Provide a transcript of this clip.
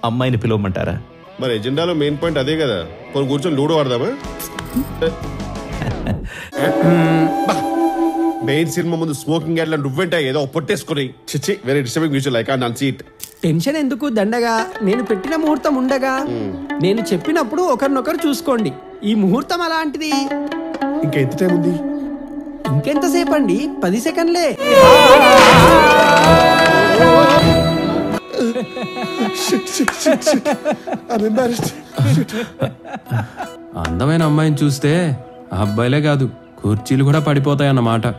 అమ్మాయిని పిలవమంటారా మరి ఎజెండాలో main point అదే కదా కొన్ని కూర్చొని లూడో ఆడదామా మెయిన్ సినిమా ముందు స్మోకింగ్ అట్లా నువ్వేంటా ఏదో పొట్టేసుకుని చిచ్చి very disturbing mutual like on seat tension ఎందుకు దండగా నేను పెట్టిన ముహూర్తం ఉండగా నేను చెప్పినప్పుడు ఒకరినొకరు చూసుకోండి ఈ ముహూర్తం అలాంటిది ఇంకా ఎంత టైం ఉంది ఇంకెంతసేపు అండి పది సెకండ్లే అందమైన అమ్మాయిని చూస్తే ఆ అబ్బాయిలే కాదు కుర్చీలు కూడా పడిపోతాయన్నమాట